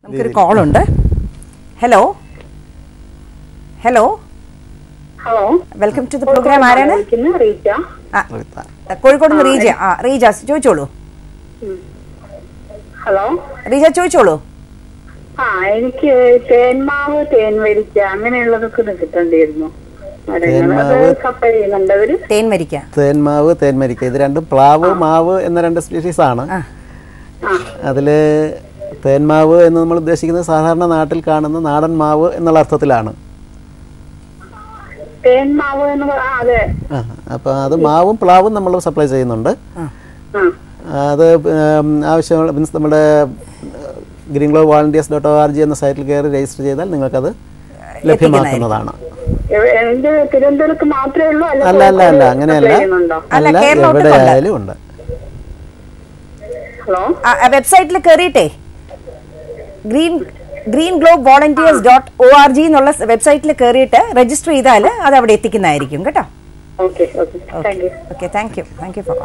നമുക്കൊരു കോളുണ്ട് hello hello hello welcome to the program ആരാണ് വിളിക്കുന്ന റീറ്റ ആ, കോഴിക്കോട് നിന്ന് റീജ ആ റീജ ചോദിച്ചോളൂ ഹലോ റീജ ചോദിച്ചോളൂ ആ എനിക്ക് തേന്മാവ് തേൻ വരിച്ച അങ്ങനെയുള്ളതൊക്കെ ഒന്ന് കിട്ടേണ്ടിയിരുന്നു മരങ്ങൾ അത് സപ്ലൈ ചെയ്യുന്നുണ്ട് അവര് തേൻ മരിക്ക തേന്മാവ് തേന്മരിക്ക ഇത് രണ്ടും പ്ലാവ് മാവ് എന്ന രണ്ട് സ്പീഷീസ് ആണ് ആ അതിൽ തേന്മാവ് എന്ന് നമ്മൾ ഉദ്ദേശിക്കുന്നത് സാധാരണ നാട്ടിൽ കാണുന്ന നാടൻ മാവ് എന്നുള്ള അർത്ഥത്തിലാണ് തേന്മാവ് എന്ന് പറ- ആ അതെ ആ അപ്പോൾ അത് മാവും പ്ലാവും നമ്മൾ സപ്ലൈ ചെയ്യുന്നുണ്ട് ആ ആ അത് ഉം, ആവശ്യമുള്ള മീൻസ് നമ്മുടെ green glow volunteers dot O R G എന്ന സൈറ്റിൽ കയറി രജിസ്റ്റർ ചെയ്താൽ നിങ്ങൾക്കത് ലഭ്യമാക്കുന്നതാണ് എവ- എന്ത് തിരുവനന്തപുരത്ത് മാത്രമേ ഉള്ളൂ അല്ല അല്ല അല്ല കോഴിക്കോട് അങ്ങനെയല്ല supply ചെയ്യുന്നുണ്ടോ അല്ല, അല്ല കേരളത്തിൽ എവിടെ ഉണ്ട്. ആയാലും ഉണ്ട് ഹലോ വെബ്സൈറ്റിൽ കയറിയിട്ടേ green green globe volunteers dot O R G എന്നുള്ള വെബ്സൈറ്റിൽ കയറിയിട്ട് രജിസ്റ്റർ ചെയ്താൽ അത് അവിടെ എത്തിക്കുന്നതായിരിക്കും കേട്ടോ okay okay thank you okay thank you thank you for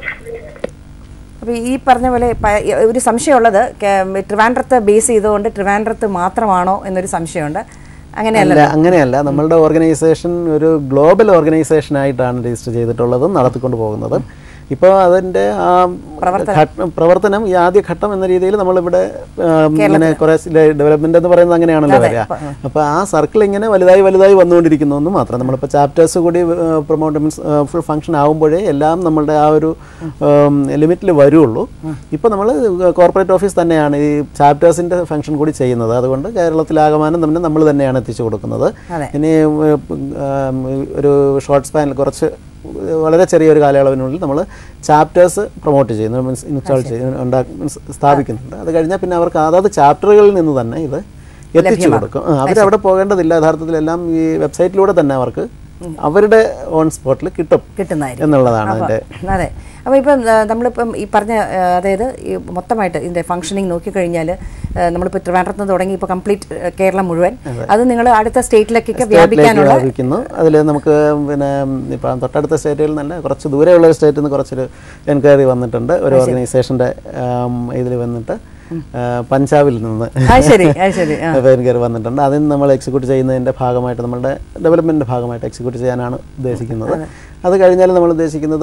അപ്പോൾ ഈ പറഞ്ഞ പോലെ പ- ഒരു സംശയമുള്ളത് കേ- ട്രിവാൻഡ്രത്ത് ബേസ് ചെയ്തുകൊണ്ട് ട്രിവാൻഡ്രത്ത് മാത്രമാണോ എന്നൊരു സംശയമുണ്ട് അങ്ങനെയല്ല അല്ല അങ്ങനെയല്ല നമ്മളുടെ ഓർഗനൈസേഷൻ ഒരു ഗ്ലോബൽ ഓർഗനൈസേഷൻ ആയിട്ടാണ് രജിസ്റ്റർ ചെയ്തിട്ടുള്ളതും നടത്തിക്കൊണ്ട് പോകുന്നതും ഇപ്പോൾ അതിൻ്റെ ആ ഘട്ട- പ്രവർത്തനം ഈ ആദ്യ ഘട്ടം എന്ന രീതിയിൽ നമ്മളിവിടെ ആ, ഇങ്ങനെ കുറേ ഡെവലപ്മെന്റ് എന്ന് പറയുന്നത് അങ്ങനെയാണല്ലോ വരിക അപ്പോൾ ആ സർക്കിൾ ഇങ്ങനെ വലുതായി വലുതായി വന്നുകൊണ്ടിരിക്കുന്നു എന്ന് മാത്രം നമ്മളിപ്പോൾ ചാപ്റ്റേഴ്സ് കൂടി പ്രൊമോട്ട് മീൻസ് ഫുൾ ഫംഗ്ഷൻ ആകുമ്പോഴേ എല്ലാം നമ്മളുടെ ആ ഒരു ലിമിറ്റിൽ വരുള്ളൂ ഇപ്പോൾ നമ്മൾ കോർപ്പറേറ്റ് ഓഫീസ് തന്നെയാണ് ഈ ചാപ്റ്റേഴ്സിൻ്റെ ഫംഗ്ഷൻ കൂടി ചെയ്യുന്നത് അതുകൊണ്ട് കേരളത്തിലാകമാനം തന്നെ നമ്മൾ തന്നെയാണ് എത്തിച്ചു കൊടുക്കുന്നത് അതെ. ഇനി ഉം, ഉം, ഒരു ഷോർട്ട് സ്പാനിൽ കുറച്ച് വളരെ ചെറിയൊരു കാലയളവിനുള്ളിൽ നമ്മൾ ചാപ്റ്റേഴ്സ് പ്രൊമോട്ട് ചെയ്യുന്നു മീൻസ് ഇൻസ്റ്റാൾ ചെയ്യുന്നു ഉണ്ടാക്കി മീൻസ് സ്ഥാപിക്കുന്നുണ്ട് അത് കഴിഞ്ഞാൽ പിന്നെ അവർക്ക് അതാത് ചാപ്റ്ററുകളിൽ നിന്ന് തന്നെ ഇത് എത്തിച്ചു കൊടുക്കും ആ, അവരവിടെ പോകേണ്ടതില്ല യഥാർത്ഥത്തിൽ എല്ലാം ഈ വെബ്സൈറ്റിലൂടെ തന്നെ അവർക്ക് അവരുടെ ഓൺ സ്പോട്ടിൽ കിട്ടും കിട്ടുന്നതായിരിക്കും എന്നുള്ളതാണ് അതിൻ്റെ അതെ അപ്പോൾ ഇപ്പം ആ, നമ്മളിപ്പം ഈ പറഞ്ഞ ആ, അതായത് ഈ മൊത്തമായിട്ട് ഇതിൻ്റെ ഫംഗ്ഷനിങ് നോക്കിക്കഴിഞ്ഞാൽ ആ, നമ്മളിപ്പോൾ ട്രിവാൻഡ്രത്ത് നിന്ന് തുടങ്ങി ഇപ്പോൾ കംപ്ലീറ്റ് കേരളം മുഴുവൻ അത് നിങ്ങൾ അടുത്ത സ്റ്റേറ്റിലേക്കൊക്കെ വ്യാപിക്കാനുള്ള വ്യാപിക്കുന്നു അതിൽ നമുക്ക് പിന്നെ ഇപ്പം തൊട്ടടുത്ത സ്റ്റേറ്റുകളിൽ നല്ല കുറച്ച് ദൂരെയുള്ള ഒരു സ്റ്റേറ്റിൽ നിന്ന് കുറച്ചൊരു എൻക്വയറി വന്നിട്ടുണ്ട് ഒരു ഓർഗനൈസേഷൻ്റെ ഇതിൽ വന്നിട്ട് ആ, പഞ്ചാബിൽ നിന്ന് അത് ശരി അത് ശരി ആ എൻക്വയറി വന്നിട്ടുണ്ട് അതിന് നമ്മൾ എക്സിക്യൂട്ട് ചെയ്യുന്നതിൻ്റെ ഭാഗമായിട്ട് നമ്മളുടെ ഡെവലപ്മെൻറ്റിൻ്റെ ഭാഗമായിട്ട് എക്സിക്യൂട്ട് ചെയ്യാനാണ് ഉദ്ദേശിക്കുന്നത് അത് കഴിഞ്ഞാൽ നമ്മൾ ഉദ്ദേശിക്കുന്നത്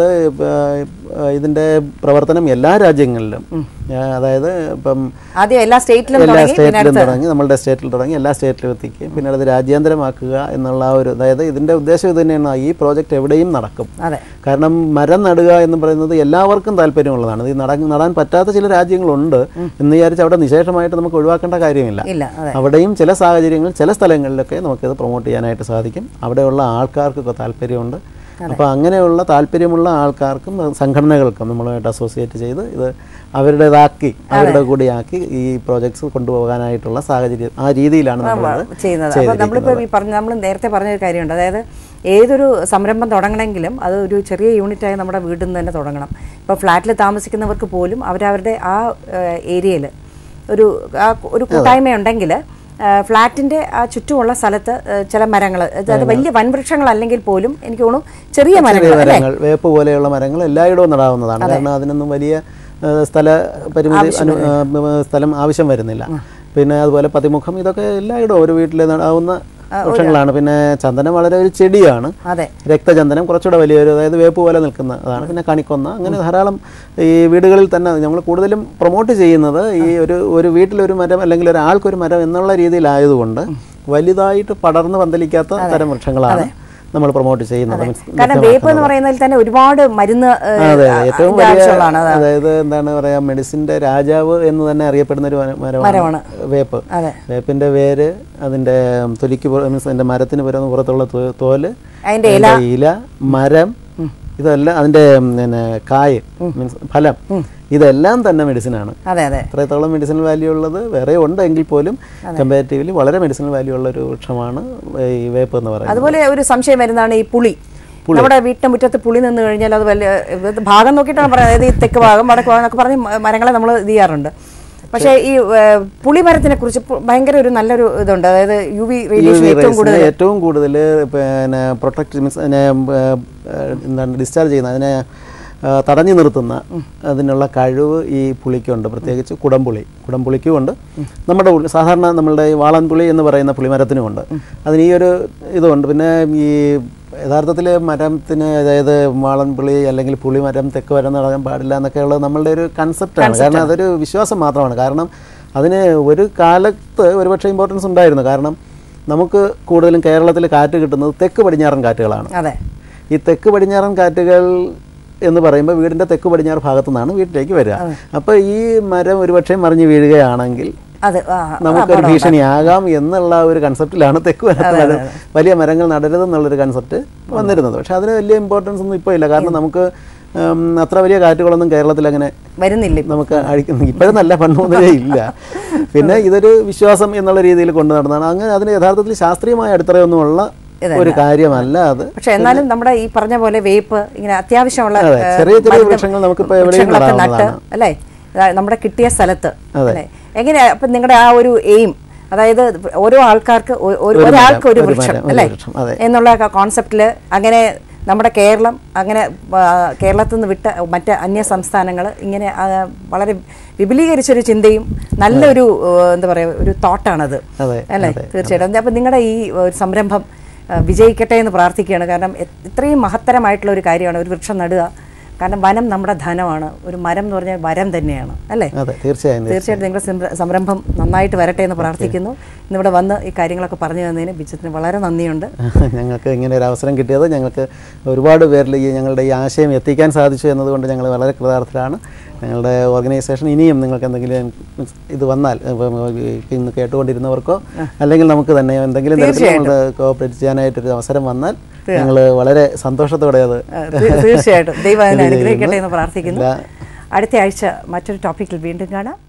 ഇതിൻ്റെ പ്രവർത്തനം എല്ലാ രാജ്യങ്ങളിലും ആ, അതായത് ഇപ്പം ആദ്യം എല്ലാ സ്റ്റേറ്റിലും എല്ലാ തുടങ്ങി പിന്നെ സ്റ്റേറ്റിലും അടുത്ത തുടങ്ങി നമ്മളുടെ സ്റ്റേറ്റിൽ തുടങ്ങി എല്ലാ സ്റ്റേറ്റിലും എത്തിക്കുകയും പിന്നീട് അത് രാജ്യാന്തരമാക്കുക എന്നുള്ള ആ ഒരു അതായത് ഇതിൻ്റെ ഉദ്ദേശം ഇത് തന്നെയാണ് ഈ പ്രോജക്റ്റ് എവിടെയും നടക്കും അതെ കാരണം മരം നടുക എന്ന് പറയുന്നത് എല്ലാവർക്കും താല്പര്യമുള്ളതാണ് ഇത് നട നടാൻ പറ്റാത്ത ചില രാജ്യങ്ങളുണ്ട് എന്ന് വിചാരിച്ച് അവിടെ നിശേഷമായിട്ട് നമുക്ക് ഒഴിവാക്കേണ്ട കാര്യമില്ല ഇല്ല അതെ അവിടെയും ചില സാഹചര്യങ്ങളിൽ ചില സ്ഥലങ്ങളിലൊക്കെ നമുക്കിത് പ്രൊമോട്ട് ചെയ്യാനായിട്ട് സാധിക്കും അവിടെയുള്ള ആൾക്കാർക്കൊക്കെ താല്പര്യമുണ്ട് അപ്പോൾ അങ്ങനെയുള്ള താല്പര്യമുള്ള ആൾക്കാർക്കും അഹ് സംഘടനകൾക്കും നമ്മളുമായിട്ട് അസോസിയേറ്റ് ചെയ്ത് ഇത് അവരുടേതാക്കി അവരുടെ കൂടിയാക്കി ഈ പ്രോജക്ട്സ് കൊണ്ടുപോകാനായിട്ടുള്ള സാഹചര്യം ആ രീതിയിലാണ് നമ്മൾ ചെയ്യുന്നത് അപ്പോൾ നമ്മളിപ്പോൾ ഈ പറഞ്ഞ നമ്മൾ നേരത്തെ പറഞ്ഞൊരു കാര്യമുണ്ട് അതായത് ഏതൊരു സംരംഭം തുടങ്ങണമെങ്കിലും അത് ഒരു ചെറിയ യൂണിറ്റായി നമ്മുടെ വീട്ടിൽ നിന്ന് തന്നെ തുടങ്ങണം ഇപ്പോൾ ഫ്ലാറ്റിൽ താമസിക്കുന്നവർക്ക് പോലും അവരവരുടെ ആ ഏരിയയിൽ ഒരു ആ ഒരു കൂട്ടായ്മയുണ്ടെങ്കിൽ ഫ്ലാറ്റിൻ്റെ ആ ചുറ്റുമുള്ള സ്ഥലത്ത് ഏഹ്, ചില മരങ്ങൾ അതായത് വലിയ വൻവൃക്ഷങ്ങളല്ലെങ്കിൽ പോലും എനിക്ക് തോന്നുന്നു ചെറിയ ചെറിയ മരങ്ങൾ അല്ലേ മരങ്ങൾ വേപ്പ് പോലെയുള്ള മരങ്ങൾ എല്ലായിടവും നടാവുന്നതാണ് കാരണം അതിനൊന്നും വലിയ ഏഹ്, സ്ഥല പരിമിതി അനു- ഏഹ്, സ്ഥലം ആവശ്യം വരുന്നില്ല പിന്നെ അതുപോലെ പതിമുഖം ഇതൊക്കെ എല്ലായിടവും ഒരു വീട്ടിൽ നടാവുന്ന വൃക്ഷങ്ങളാണ് പിന്നെ ചന്ദനം വളരെ ഒരു ചെടിയാണ് അതെ രക്തചന്ദനം കുറച്ചുകൂടെ വലിയൊരു അതായത് വേപ്പ് പോലെ നിൽക്കുന്ന അതാണ് പിന്നെ കണിക്കൊന്ന അങ്ങനെ ധാരാളം ഈ വീടുകളിൽ തന്നെ നമ്മൾ കൂടുതലും പ്രൊമോട്ട് ചെയ്യുന്നത് ഈ ഒരു ഒരു വീട്ടിലൊരു മരം അല്ലെങ്കിൽ ഒരാൾക്കൊരു മരം എന്നുള്ള രീതിയിലായതുകൊണ്ട് വലുതായിട്ട് പടർന്ന് പന്തലിക്കാത്ത തരം വൃക്ഷങ്ങളാണ് നമ്മൾ പ്രൊമോട്ട് ചെയ്യുന്നത് Means കാരണം വേപ്പ് എന്ന് പറയുന്നതിൽ തന്നെ ഒരുപാട് മരുന്ന് ഏഹ്, അതെ ഏറ്റവും അതിന്റെ വലിയ ആവശ്യമുള്ളതാണ് അത് അതായത് എന്താണ് പറയാ മെഡിസിന്റെ രാജാവ് എന്ന് തന്നെ അറിയപ്പെടുന്ന ഒരു മര- മരമാണ്. മരമാണ് വേപ്പ് അതെ വേപ്പിന്റെ വേര് അതിന്റെ തൊലിക്ക് മീൻസ് അതിന്റെ മരത്തിന് പുറ- പുറത്തുള്ള തോ- തോല് അതിന്റെ അതിന്റെ ഇല മരം ഇതെല്ലാം അതിന്റെ ഉം, പിന്നെ കായ് മീൻസ് ഫലം ഇതെല്ലാം തന്നെ മെഡിസിനാണ് അതെ അതെ അത്രത്തോളം മെഡിസിനൽ വാല്യൂ ഉള്ളത് വേറെ ഉണ്ട് എങ്കിൽ പോലും കമ്പാരിറ്റീവ്ലി വളരെ മെഡിസിനൽ വാല്യൂ ഉള്ള ഒരു വൃക്ഷമാണ് ഈ വേപ്പ് എന്ന് പറയുന്നത് അതുപോലെ ഒരു സംശയം വരുന്നതാണ് ഈ പുളി നമ്മുടെ വീട്ടിന്റെ മുറ്റത്ത് പുളി നിന്ന് കഴിഞ്ഞാൽ അത് വലിയ ഇത് ഭാഗം നോക്കിയിട്ടാണ് പറയുന്നത് അതായത് ഈ തെക്ക് ഭാഗം വടക്ക് ഭാഗം എന്നൊക്കെ പറഞ്ഞ് മ- മരങ്ങളെ നമ്മൾ ഇത് ചെയ്യാറുണ്ട് പക്ഷേ ഈ ഏഹ്, പുളിമരത്തിനെ കുറിച്ച് പു- ഭയങ്കര ഒരു നല്ലൊരു ഇതുണ്ട് അതായത് യു വി റേഡിയേഷൻ UV ഏറ്റവും rays കൂടുതൽ നെ ഏറ്റവും കൂടുതൽ പിന്നെ പ്രൊട്ടക്ട് മീൻസ് അതിനെ ഉം, ഏഹ്, എന്താണ് ഡിസ്ചാർജ് ചെയ്യുന്നത് അതിനെ ആ, തടഞ്ഞു നിർത്തുന്ന അതിനുള്ള കഴിവ് ഈ പുളിക്കുണ്ട് പ്രത്യേകിച്ച് കുടംപുളി കുടംപുളിക്കുമുണ്ട് നമ്മുടെ ഉള്ളിൽ സാധാരണ നമ്മളുടെ ഈ വാളൻപുളി എന്ന് പറയുന്ന പുളിമരത്തിനുമുണ്ട് അതിന് ഈ ഒരു ഇതുണ്ട് പിന്നെ ഈ യഥാർത്ഥത്തിൽ മരത്തിന് അതായത് വാളൻപുളി അല്ലെങ്കിൽ പുളിമരം തെക്ക് മരം നടക്കാൻ പാടില്ല എന്നൊക്കെ ഉള്ളത് നമ്മളുടെ ഒരു കൺസെപ്റ്റാണ് കാരണം അതൊരു വിശ്വാസം മാത്രമാണ് കാരണം അതിന് ഒരു കാലത്ത് ഒരുപക്ഷെ ഇമ്പോർട്ടൻസ് ഉണ്ടായിരുന്നു കാരണം നമുക്ക് കൂടുതലും കേരളത്തിൽ കാറ്റ് കിട്ടുന്നത് തെക്ക് പടിഞ്ഞാറൻ കാറ്റുകളാണ് അതെ ഈ തെക്ക് പടിഞ്ഞാറൻ കാറ്റുകൾ എന്ന് പറയുമ്പോൾ വീടിൻ്റെ തെക്ക് പടിഞ്ഞാറ് ഭാഗത്തു നിന്നാണ് വീട്ടിലേക്ക് വരിക അപ്പോൾ ഈ മരം ഒരുപക്ഷെ മറിഞ്ഞ് വീഴുകയാണെങ്കിൽ അത് ആ, നമുക്കൊരു ഭീഷണിയാകാം എന്നുള്ള ഒരു കൺസെപ്റ്റിലാണ് തെക്ക് വരത്ത് മരം വലിയ മരങ്ങൾ നടരുത് എന്നുള്ളൊരു കൺസെപ്റ്റ് വന്നിരുന്നത് പക്ഷെ അതിന് വലിയ ഇമ്പോർട്ടൻസ് ഒന്നും ഇപ്പോൾ ഇല്ല കാരണം നമുക്ക് ഉം, അത്ര വലിയ കാറ്റുകളൊന്നും കേരളത്തിൽ അങ്ങനെ വരുന്നില്ല ഇപ്പം. നമുക്ക് അഴിക്കുന്നു ഇപ്പോഴെന്നല്ല പണ്ട് മുതലേ ഇല്ല പിന്നെ ഇതൊരു വിശ്വാസം എന്നുള്ള രീതിയിൽ കൊണ്ടു നടന്നതാണ് അങ്ങനെ അതിന് യഥാർത്ഥത്തിൽ ശാസ്ത്രീയമായ അടിത്തറയൊന്നുമുള്ള ഒരു കാര്യമല്ല അത് പക്ഷെ എന്നാലും നമ്മുടെ ഈ പറഞ്ഞ പോലെ വേപ്പ് ഇങ്ങനെ അത്യാവശ്യമുള്ള അതെ, ഏ, ചെറിയ ചെറിയ മരുന്ന് വൃക്ഷങ്ങൾ നമുക്കിപ്പോൾ എവിടെയും വൃക്ഷങ്ങളൊക്കെ നട്ട് നടാവുന്നതാണ്. അല്ലേ ഇതാ നമ്മുടെ കിട്ടിയ സ്ഥലത്ത് അതെ. അല്ലേ എങ്ങനെയാ അപ്പൊ നിങ്ങളുടെ ആ ഒരു എയിം അതായത് ഓരോ ആൾക്കാർക്ക് ഒ- ഒരു- ഒരു ഒരാൾക്ക് മരം, ഒരു ഒരു വൃക്ഷം മരം, ഒരു അല്ലേ വൃക്ഷം, അതെ. എന്നുള്ള കോൺസെപ്റ്റില് അങ്ങനെ നമ്മുടെ കേരളം അങ്ങനെ ആ, കേരളത്തിൽ നിന്ന് വിട്ട മറ്റ് അന്യ സംസ്ഥാനങ്ങൾ ഇങ്ങനെ ആ, വളരെ വിപുലീകരിച്ചൊരു ചിന്തയും നല്ലൊരു ഏ, എന്താ പറയുക ഒരു തോട്ടാണത് അതെ, അല്ലേ അതെ, തീർച്ചയായിട്ടും അപ്പം നിങ്ങളുടെ ഈ ഒരു സംരംഭം ആ, വിജയിക്കട്ടെ എന്ന് പ്രാർത്ഥിക്കുകയാണ് കാരണം എ- ഇത്രയും മഹത്തരമായിട്ടുള്ള ഒരു കാര്യമാണ് ഒരു വൃക്ഷം നടുക കാരണം വനം നമ്മുടെ ധനമാണ് ഒരു മരം എന്ന് പറഞ്ഞാൽ വരം തന്നെയാണ് അല്ലേ അതെ തീർച്ചയായും തീർച്ചയായിട്ടും നിങ്ങളുടെ സംര- സംരംഭം നന്നായിട്ട് വരട്ടെ എന്ന് പ്രാർത്ഥിക്കുന്നു ഇന്നിവിടെ വന്ന് ഈ കാര്യങ്ങളൊക്കെ പറഞ്ഞു തന്നതിന് ബിജത്തിന് വളരെ നന്ദിയുണ്ട് ഞങ്ങൾക്ക് ഇങ്ങനെ ഒരു അവസരം കിട്ടിയത് ഞങ്ങൾക്ക് ഒരുപാട് പേരിൽ ഈ ഞങ്ങളുടെ ഈ ആശയം എത്തിക്കാൻ സാധിച്ചു എന്നതുകൊണ്ട് ഞങ്ങൾ വളരെ കൃതാർത്ഥരാണ് ഞങ്ങളുടെ ഓർഗനൈസേഷൻ ഇനിയും നിങ്ങൾക്ക് എന്തെങ്കിലും ഇത് വന്നാൽ ഇപ്പം ഇന്ന് കേട്ടുകൊണ്ടിരുന്നവർക്കോ അല്ലെങ്കിൽ നമുക്ക് തന്നെ എന്തെങ്കിലും തരത്തിൽ നമ്മൾ കോപ്പറേറ്റ് ചെയ്യാനായിട്ടൊരു അവസരം വന്നാൽ ഞങ്ങൾ വളരെ സന്തോഷത്തോടെ അത് ആ, തീ- തീർച്ചയായിട്ടും ദൈവം അതിനെ ഇത് അനുഗ്രഹിക്കട്ടെ ചെയ്യുന്നു. എന്ന് പ്രാർത്ഥിക്കുന്നു എല്ലാ- അടുത്ത ആഴ്ച മറ്റൊരു ടോപ്പിക്കിൽ വീണ്ടും കാണാം